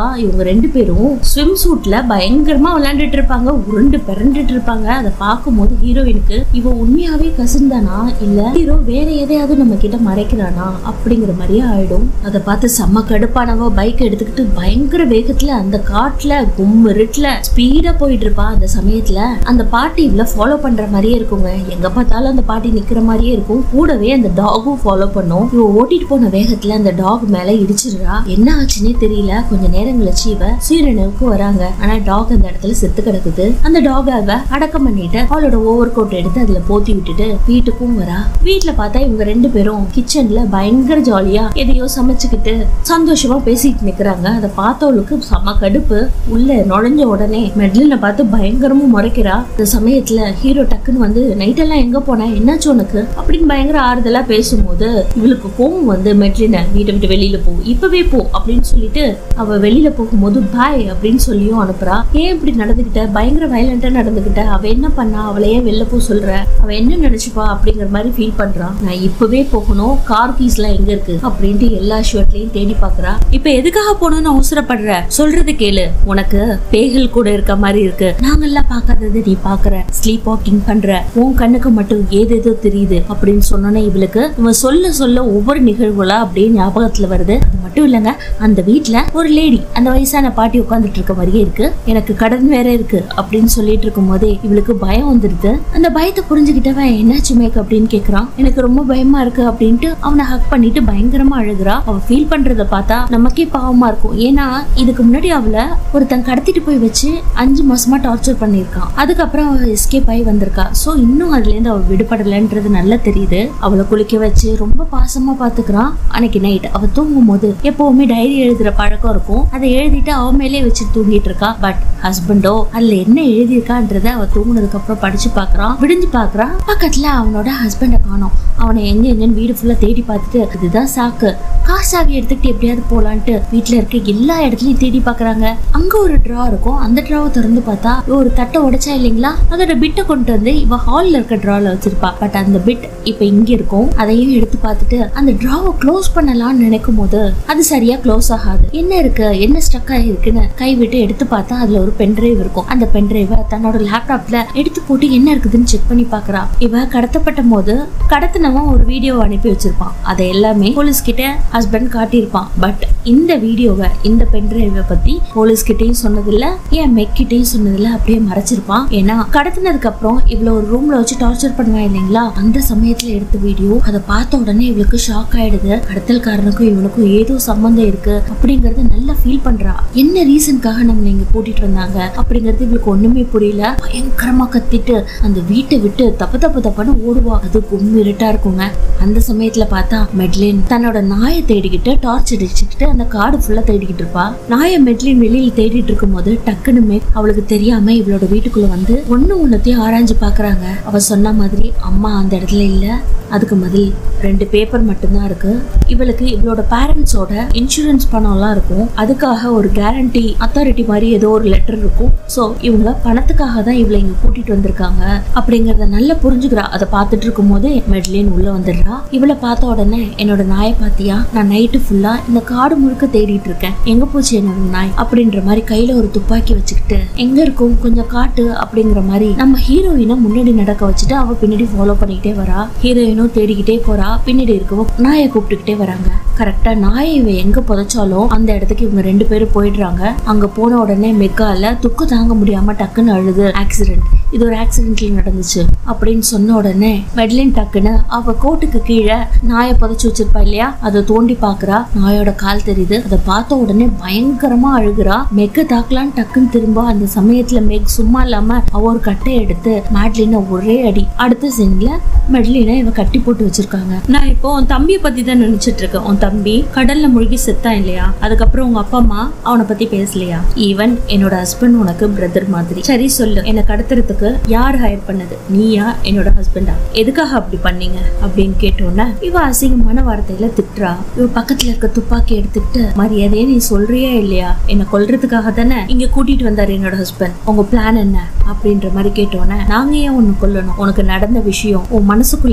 ரெண்டு பேரும் ஸ்விம் சூட்ல பயங்கரமா விளையாண்டுட்டு இருப்பாங்க உருண்டு பிறண்டுட்டு இருப்பாங்க அதை பார்க்கும்போது ஹீரோயினுக்கு இவ உண்மையாவே கசின் தானா இல்ல ஹீரோ வேற எதையாவது நம்ம கிட்ட மறைக்கிறானா அப்படிங்கிற மாதிரியே ஆயிடும் அதை பார்த்து செம்ம கடுப்பானவ பைக் எடுத்துக்கிட்டு பயங்கர வேகத்துல அந்த காட்டுல கும்மு இருட்டுல ஸ்பீடா போயிட்டு இருப்பா அந்த சமயத்துல அந்த பாட்டி இவள ஃபாலோ பண்ற மாதிரியே இருக்குங்க எங்க பார்த்தாலும் அந்த பாட்டி நிக்கிற மாதிரியே இருக்கும் கூடவே அந்த டாகும் ஃபாலோ பண்ணும் இவ ஓட்டிட்டு போன வேகத்துல அந்த டாக் மேல இடிச்சிடுறா என்ன ஆச்சுன்னே தெரியல கொஞ்ச நேரம் கழிச்சு இவ சீரனுக்கு வராங்க ஆனா டாக் அந்த இடத்துல செத்து கிடக்குது அந்த டாக் அவ அடக்கம் பண்ணிட்டு அவளோட ஓவர் கோட் எடுத்து அதுல போத்தி விட்டுட்டு வீட்டுக்கும் வரா வீட்டுல பார்த்தா இவங்க ரெண்டு பேரும் கிச்சன்ல பயங்கர ஜாலியா எதையோ சமைச்சுக்கிட்டு சந்தோஷமா பேசிட்டு நிக்கிறாங்க அதை பார்த்தவளுக்கு செம கடுப்பு உள்ள நுழைஞ்ச உடனே மெட்லினை பார்த்து பயங்கரமா முறைக்கிறா இந்த சமயத்துல ஹீரோ டக்குன்னு வந்து நைட் எல்லாம் எங்க போன என்னாச்சு உனக்கு அப்படின்னு பயங்கர ஆறுதலா பேசும்போது இவளுக்கு கோவம் வந்து மெட்லினை வீட்டை விட்டு வெளியில போ இப்பவே போ அப்படின்னு சொல்லிட்டு அவ வெளியில போகும்போது பாய் அப்படின்னு சொல்லியும் அனுப்புறா ஏன் இப்படி நடந்துகிட்ட பயங்கர வயலண்டா நடந்துகிட்ட அவ என்ன பண்ணா அவளை ஏன் வெளில போ சொல்ற அவ என்ன நினைச்சுப்பா அப்படிங்கிற மாதிரி ஃபீல் பண்றான் நான் இப்பவே போகணும் கார் கீஸ் எல்லாம் எங்க இருக்கு அப்படின்ட்டு எல்லா ஷர்ட்லயும் தேடி பாக்குறா இப்ப எதுக்காக போகணும்னு அவசரப்படுற சொல்றது கேளு உனக்கு பேய்கள் கூட இருக்க மாதிரி இருக்கு நாங்கெல்லாம் பார்க்காதது நீ பாக்குற ஸ்லீப் வாக்கிங் பண்ற உன் கண்ணுக்கு மட்டும் ஏதேதோ தெரியுது அப்படின்னு சொன்னோன்னே இவளுக்கு இவன் சொல்ல சொல்ல ஒவ்வொரு நிகழ்வுகளா அப்படியே ஞாபகத்துல வருது அது மட்டும் இல்லைங்க அந்த வீட்ல ஒரு லேடி அந்த வயசான பாட்டி உட்காந்துட்டு இருக்க மாதிரியே இருக்கு எனக்கு கடன் வேற இருக்கு அப்படின்னு சொல்லிட்டு இருக்கும் போதே இவளுக்கு பயம் வந்துருது அந்த பயத்தை புரிஞ்சுக்கிட்டவன் என்னாச்சு மேக் அப்படின்னு கேக்குறான் எனக்கு ரொம்ப பயமா இருக்கு அப்படின்ட்டு அவனை ஹக் பண்ணிட்டு பயங்கரமா அழுகுறா அவ ஃபீல் பண்றத பார்த்தா நமக்கே பாவமா இருக்கும் ஏன்னா இதுக்கு முன்னாடி அவளை ஒருத்தன் கடத்திட்டு போய் வச்சு அஞ்சு மாசமா டார்ச்சர் பண்ணியிருக்கான் அதுக்கப்புறம் அவ எஸ்கேப் ஆகி வந்திருக்கா சோ இன்னும் அதுல இருந்து அவ விடுபடலைன்றது நல்லா தெரியுது அவளை குளிக்க வச்சு ரொம்ப பாசமா பாத்துக்கிறான் அன்னைக்கு நைட் அவ தூங்கும் போது எப்பவுமே டைரி எழுதுற பழக்கம் இருக்கும் அதை எழுதிட்டு அவ மேலே வச்சு தூங்கிட்டு இருக்கா பட் ஹஸ்பண்டோ அதுல என்ன எழுதியிருக்கான்றத அவ தூங்குனதுக்கு அப்புறம் படிச்சு பாக்குறான் விடிஞ்சு பாக்குறான் பக்கத்துல அவனோட ஹஸ்பண்ட காணோம் அவனை எங்க எங்கன்னு வீடு ஃபுல்லா தேடி பார்த்துட்டு இதுதான் சாக்கு காசாவி எடுத்துக்கிட்டு எப்படியாவது போலான்ட்டு வீட்டுல இருக்க எல்லா இடத்துலயும் தேடி பாக்குறாங்க அங்க ஒரு ட்ரா இருக்கும் அந்த ட்ராவை திறந்து பார்த்தா இவ ஒரு தட்டை உடைச்சா இல்லைங்களா அதோட பிட்டை கொண்டு வந்து இவ ஹால்ல இருக்க ட்ரால வச்சிருப்பா பட் அந்த பிட் இப்ப இங்க இருக்கும் அதையும் எடுத்து பார்த்துட்டு அந்த ட்ராவை க்ளோஸ் பண்ணலாம்னு நினைக்கும் போது அது சரியா க்ளோஸ் ஆகாது என்ன இருக்கு என்ன ஸ்டக் ஆயிருக்குன்னு கை விட்டு எடுத்து பார்த்தா அதுல ஒரு பென்ட்ரைவ் இருக்கும் அந்த பென்ட்ரைவை தன்னோட லேப்டாப்ல எடுத்து போட்டு என்ன இருக்குதுன்னு செக் பண்ணி பாக்குறா இவ கடத்தப்பட்ட போது கடத்தினவன் ஒரு வீடியோ அனுப்பி வச்சிருப்பான் அதை எல்லாமே போலீஸ் கிட்ட ஹஸ்பண்ட் காட்டியிருப்பான் பட் இந்த வீடியோவை இந்த பென்ட்ரைவை பத்தி போலீஸ் கிட்டயும் சொன்னதில்ல ஏன் மெக்கிட்டையும் சொன்னதில்ல அப்படியே மறைச்சிருப்பான் ஏன்னா கடத்தினதுக்கு அப்புறம் இவ்வளவு ஒரு ரூம்ல வச்சு டார்ச்சர் பண்ணுவான் இல்லைங்களா அந்த சமயத்துல எடுத்த வீடியோ அதை பார்த்த உடனே இவளுக்கு ஷாக் ஆயிடுது கடத்தல்காரனுக்கும் இவனுக்கும் ஏதோ சம்பந்தம் இருக்கு அப்படிங்கறது நல்லா ஃபீல் பண்றா என்ன ரீசனுக்காக நம்மள இங்க கூட்டிட்டு வந்தாங்க அப்படிங்கறது இவளுக்கு ஒண்ணுமே புரியல பயங்கரமா கத்திட்டு அந்த வீட்டை விட்டு தப்பு தப்பு தப்புன்னு ஓடுவா அது கும்மி இருட்டா இருக்குங்க அந்த சமயத்துல பார்த்தா மெட்லின் தன்னோட நாயை தேடிக்கிட்டு டார்ச் அடிச்சுக்கிட்டு அந்த காடு ஃபுல்லா தேடிக்கிட்டு இருப்பா நாயை மெட்லின் வெளியில தேடிட்டு இருக்கும் போது டக்குன்னு மேக் அவளுக்கு தெரியாம இவளோட வீட்டுக்குள்ள வந்து ஒண்ணு ஒன்னத்தையும் ஆராய்ஞ்சு பாக்குறாங்க அவ சொன்ன மாதிரி அம்மா அந்த இடத்துல இல்ல அதுக்கு பதில் ரெண்டு பேப்பர் மட்டும்தான் இருக்கு இவளுக்கு இவளோட பேரண்ட்ஸோட இன்சூரன்ஸ் பணம்லாம் இருக்கும் அதுக்காக ஒரு கேரண்டி அத்தாரிட்டி மாதிரி ஏதோ ஒரு லெட்டர் இருக்கும் ஸோ இவங்க பணத்துக்காக தான் இவளை இங்க கூட்டிட்டு வந்திருக்காங்க அப்படிங்கறத நல்லா புரிஞ்சுக்கிறா அதை பார்த்துட்டு இருக்கும் போதே மெட்லின் உள்ள வந்துடுறா இவளை பார்த்த உடனே என்னோட நாயை பாத்தியா நான் நைட்டு ஃபுல்லா இந்த காடு முழுக்க தேடிட்டு இருக்கேன் எங்க போச்சு என்னோட நாய் அப்படின்ற மாதிரி கையில ஒரு துப்பாக்கி வச்சுக்கிட்டு எங்க இருக்கும் கொஞ்சம் காட்டு அப்படிங்கிற மாதிரி நம்ம ஹீரோயினை முன்னாடி நடக்க வச்சுட்டு அவ பின்னாடி ஃபாலோ பண்ணிக்கிட்டே வரா ஹீரோயினும் தேடிக்கிட்டே போறா பின்னாடி இருக்கவோ நாயை கூப்பிட்டுக்கிட்டே வராங்க கரெக்டா நாயை இவ எங்க புதைச்சாலும் அந்த இடத்துக்கு இவங்க ரெண்டு பேரும் போயிடுறாங்க அங்க போன உடனே மெக்கால துக்கு தாங்க முடியாம டக்குன்னு அழுது ஆக்சிடென்ட் இது ஒரு ஆக்சிடென்ட்ல நடந்துச்சு அப்படின்னு சொன்ன உடனே மெட்லின் டக்குன்னு அவ கோட்டுக்கு கீழே நாயை புதைச்சு வச்சிருப்பா இல்லையா அதை தோண்டி பாக்குறா நாயோட கால் தெரியுது அதை பார்த்த உடனே பயங்கரமா அழுகுறா மெக்க தாக்கலான்னு டக்குன்னு திரும்ப அந்த சமயத்துல மெக் சும்மா இல்லாம அவ ஒரு கட்டை எடுத்து மேட்லின ஒரே அடி அடுத்த சீன்ல மெட்லினை இவ கட்டி போட்டு வச்சிருக்காங்க நான் இப்போ உன் தம்பியை பத்தி தான் நினைச்சிட்டு இருக்கேன் உன் தம்பி கடல்ல முழுகி செத்தான் இல்லையா அதுக்கப்புறம் உங்க அப்பா அம்மா அவனை பத்தி பேசலையா ஈவன் என்னோட ஹஸ்பண்ட் உனக்கு பிரதர் மாதிரி சரி சொல்லு என்னை கடத்துறதுக்கு யார் ஹையர் பண்ணது நீயா என்னோட ஹஸ்பண்டா எதுக்காக அப்படி பண்ணீங்க அப்படின்னு கேட்டோன்னே இவ அசிங்கமான வார்த்தையில திட்டுறா இவ பக்கத்துல இருக்க துப்பாக்கி எடுத்துக்கிட்டு மரியாதையே நீ சொல்றியா இல்லையா என்னை கொல்றதுக்காக தானே இங்க கூட்டிட்டு வந்தாரு என்னோட ஹஸ்பண்ட் உங்க பிளான் என்ன அப்படின்ற மாதிரி கேட்டோன்னே நாங்க ஏன் உன்னை கொல்லணும் உனக்கு நடந்த விஷயம் உன் மனசுக்குள்ளேயே ஓடிட்டு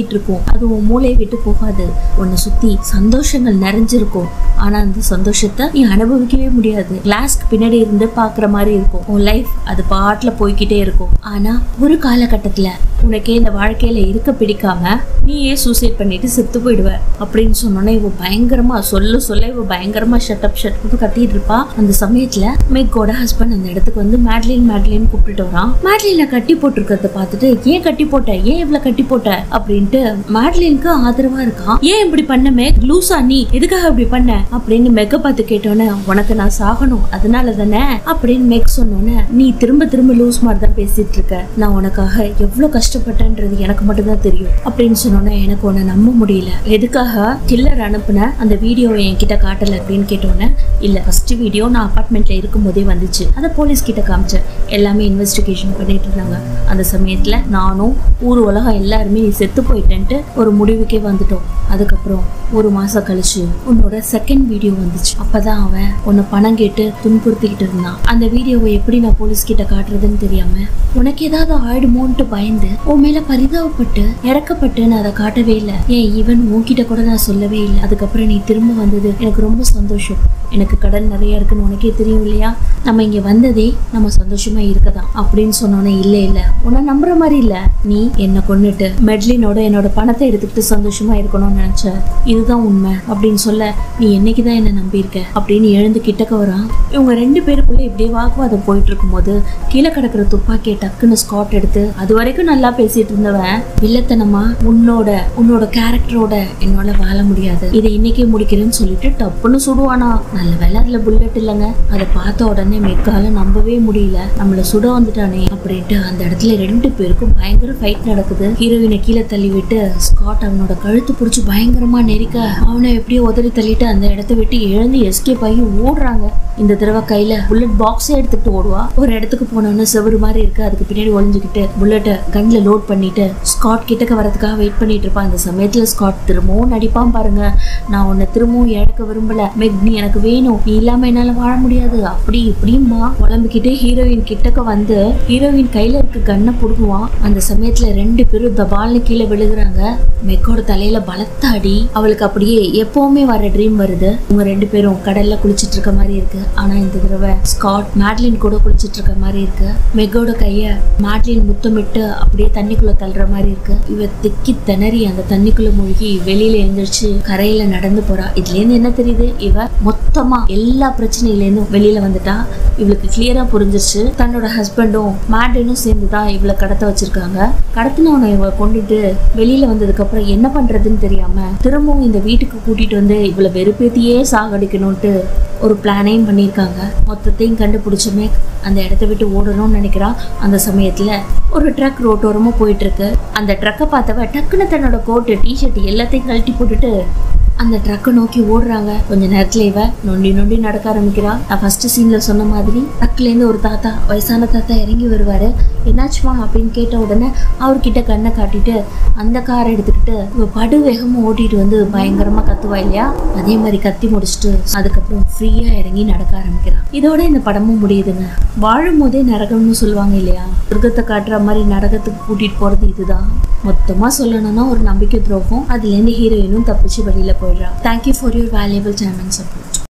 சுத்திட்டு இருக்கும் அது உன் மூளையை விட்டு போகாது உன்னை சுத்தி சந்தோஷங்கள் நிறைஞ்சிருக்கும் ஆனா அந்த சந்தோஷத்தை நீ அனுபவிக்கவே முடியாது கிளாஸ்க்கு பின்னாடி இருந்து பாக்குற மாதிரி இருக்கும் உன் லைஃப் அது பாட்டுல போய்க்கிட்டே இருக்கும் ஆனா ஒரு காலகட்டத்துல உனக்கே இந்த வாழ்க்கையில இருக்க பிடிக்காம நீயே சூசைட் பண்ணிட்டு செத்து போயிடுவ அப்படின்னு சொன்னோன்னே இவ பயங்கரமா சொல்ல சொல்ல இவ பயங்கரமா ஷட்டப் ஷட் கத்திட்டு இருப்பா அந்த சமயத்துல மெக்கோட ஹஸ்பண்ட் அந்த இடத்துக்கு வந்து மேட்லின் மேட்லின் கூப்பிட்டுட்டு வரான் மேட்லினை கட்டி போட்டிருக்கிறத பார்த்துட்டு ஏன் கட்டி போட்ட ஏன் இவ்வளவு கட்டி போட்ட அப்படின்ட்டு மேட்லினுக்கு ஆதரவா இருக்கான் ஏன் இப்படி பண்ண மேக் லூசா நீ எதுக்காக இப்படி பண்ண அப்படின்னு மெக்க பார்த்து கேட்டோன்னே உனக்கு நான் சாகணும் அதனால தானே அப்படின்னு மெக் சொன்னோன்னே நீ திரும்ப திரும்ப லூஸ் மாதிரி தான் பேசிட்டு இருக்க நான் உனக்காக எவ்வளவு கஷ்டப்பட்டேன்றது எனக்கு மட்டும் தான் தெரியும் அப்படின்னு சொன்னோன்னே எனக்கு உன்னை நம்ப முடியல எதுக்காக கில்லர் அனுப்புன அந்த வீடியோவை என்கிட்ட காட்டல அப்படின்னு கேட்டோன்னே இல்ல ஃபர்ஸ்ட் வீடியோ நான் அபார்ட்மெண்ட்ல இருக்கும்போதே வந்துச்சு அதை போலீஸ் கிட்ட காமிச்சேன் எல்லாமே இன்வெஸ்டிகேஷன் பண்ணிட்டு இருந்தாங்க அந்த சமயத்துல நானும் ஊர் உலகம் எல்லாருமே நீ செத்து போயிட்டேன்ட்டு ஒரு முடிவுக்கே வந்துட்டோம் அதுக்கப்புறம் ஒரு மாசம் கழிச்சு உன்னோட செகண்ட் வீடியோ வந்துச்சு அப்பதான் அவன் உன்னை பணம் கேட்டு துன்புறுத்திக்கிட்டு இருந்தான் அந்த வீடியோவை எப்படி நான் போலீஸ் கிட்ட காட்டுறதுன்னு தெரியாம உனக்கு ஏதாவது ஆயிடுமோன்ட்டு பயந்து உன் மேல பரிதாபப்பட்டு இறக்கப்பட்டு நான் அதை காட்டவே இல்லை ஏன் ஈவன் உன்கிட்ட கூட நான் சொல்லவே இல்லை அதுக்கப்புறம் நீ திரும்ப வந்தது எனக்கு ரொம்ப சந்தோஷம் எனக்கு கடன் நிறைய இருக்குன்னு உனக்கே தெரியும் இல்லையா நம்ம இங்க வந்ததே நம்ம சந்தோஷமா இருக்கதான் அப்படின்னு சொன்னோன்னே இல்ல இல்ல உன்னை நம்புற மாதிரி இல்ல நீ என்ன கொன்னுட்டு மெட்லினோட என்னோட பணத்தை எடுத்துக்கிட்டு சந்தோஷமா இருக்கணும்னு நினைச்ச இதுதான் உண்மை அப்படின்னு சொல்ல நீ என்னைக்குதான் என்ன நம்பியிருக்க அப்படின்னு எழுந்து கிட்டக்க வரான் இவங்க ரெண்டு பேருக்குள்ள இப்படியே வாக்குவாதம் போயிட்டு இருக்கும்போது கீழே கிடக்குற துப்பாக்கியை டக்குன்னு ஸ்காட் எடுத்து அது வரைக்கும் நல்லா பேசிட்டு இருந்தவன் வில்லத்தனமா உன்னோட உன்னோட கேரக்டரோட என்னால வாழ முடியாது இதை இன்னைக்கே முடிக்கிறேன்னு சொல்லிட்டு டப்புன்னு சுடுவானா நல்ல வேலை அதுல புல்லட் இல்லைங்க அதை பார்த்த உடனே மெக்கால நம்பவே முடியல நம்மள சுட வந்துட்டானே அப்படின்ட்டு அந்த இடத்துல ரெண்டு பேருக்கும் பயங்கர ஃபைட் நடக்குது ஹீரோயினை கீழே தள்ளி விட்டு ஸ்காட் அவனோட கழுத்து பிடிச்சி பயங்கரமா நெரிக்க அவனை எப்படியோ உதறி தள்ளிட்டு அந்த இடத்த விட்டு எழுந்து எஸ்கேப் ஆகி ஓடுறாங்க இந்த தடவை கையில புல்லட் பாக்ஸே எடுத்துட்டு ஓடுவா ஒரு இடத்துக்கு போனோன்னு செவரு மாதிரி இருக்கு அதுக்கு பின்னாடி ஒளிஞ்சுக்கிட்டு புல்லட்டை கண்ணில் லோட் பண்ணிட்டு ஸ்காட் கிட்டக்க வரதுக்காக வெயிட் பண்ணிட்டு இருப்பான் இந்த சமயத்துல ஸ்காட் திரும்பவும் நடிப்பான் பாருங்க நான் உன்னை திரும்பவும் இழக்க விரும்பல மெக் நீ எனக்கு வேணும் நீ இல்லாம என்னால வாழ முடியாது அப்படி இப்படியுமா உடம்புக்கிட்டே ஹீரோயின் கிட்டக்க வந்து ஹீரோயின் கையில இருக்க கண்ணை புடுங்குவான் அந்த சமயத்துல ரெண்டு பேரும் தபால்னு கீழே விழுகுறாங்க மெக்கோட தலையில பலத்தாடி அவளுக்கு அப்படியே எப்பவுமே வர ட்ரீம் வருது உங்க ரெண்டு பேரும் கடல்ல குளிச்சிட்டு இருக்க மாதிரி இருக்கு ஆனா இந்த தடவை ஸ்காட் மேட்லின் கூட குளிச்சிட்டு இருக்க மாதிரி இருக்கு மெக்கோட கைய மேட்லின் முத்தமிட்டு அப்படியே தண்ணிக்குள்ள தள்ளுற மாதிரி இருக்கு இவ திக்கி திணறி அந்த தண்ணிக்குள்ள மூழ்கி வெளியில எழுந்திரிச்சு கரையில நடந்து போறா இதுல இருந்து என்ன தெரியுது இவ மொத்தமா எல்லா பிரச்சனையில இருந்தும் வெளியில வந்துட்டா இவளுக்கு கிளியரா புரிஞ்சிருச்சு தன்னோட ஹஸ்பண்டும் மேட்லினும் சேர்ந்து தான் இவளை கடத்த வச்சிருக்காங்க கடத்தினவனை இவ கொண்டுட்டு வெளியில வந்ததுக்கு அப்புறம் என்ன பண்றதுன்னு தெரியாம திரும்பவும் இந்த வீட்டுக்கு கூட்டிட்டு வந்து இவளை வெறுப்பேத்தியே சாகடிக்கணும்ட்டு ஒரு பிளானையும் பண்ணியிருக்காங்க மொத்தத்தையும் கண்டுபிடிச்சுமே அந்த இடத்த விட்டு ஓடணும்னு நினைக்கிறா அந்த சமயத்துல ஒரு ட்ரக் ரோட்டோரமா போயிட்டு இருக்கு அந்த ட்ரக்கை பார்த்தவ டக்குன்னு தன்னோட கோட்டு டிஷர்ட் எல்லாத்தையும் கழட்டி போட்டுட்டு அந்த ட்ரக்கை நோக்கி ஓடுறாங்க கொஞ்ச நேரத்துல இவ நொண்டி நொண்டி நடக்க ஆரம்பிக்கிறா நான் ஃபர்ஸ்ட் சீன்ல சொன்ன மாதிரி ட்ரக்ல இருந்து ஒரு தாத்தா வயசான தாத்தா இறங்கி வருவாரு என்னாச்சுமா அப்படின்னு கேட்ட உடனே அவர்கிட்ட கண்ணை காட்டிட்டு அந்த காரை எடுத்துக்கிட்டு இவ படு வேகமா ஓட்டிட்டு வந்து பயங்கரமா கத்துவா இல்லையா அதே மாதிரி கத்தி முடிச்சுட்டு அதுக்கப்புறம் ஃப்ரீயா இறங்கி நடக்க ஆரம்பிக்கிறான் இதோட இந்த படமும் முடியுதுங்க வாழும் போதே நரகம்னு சொல்லுவாங்க இல்லையா சொர்க்கத்தை காட்டுற மாதிரி நரகத்துக்கு கூட்டிட்டு போறது இதுதான் மொத்தமா சொல்லணும்னா ஒரு நம்பிக்கை துரோகம் அதுல இருந்து ஹீரோயினும் தப்பிச்சு வெளியில போயிடுறா thank you for your valuable time and support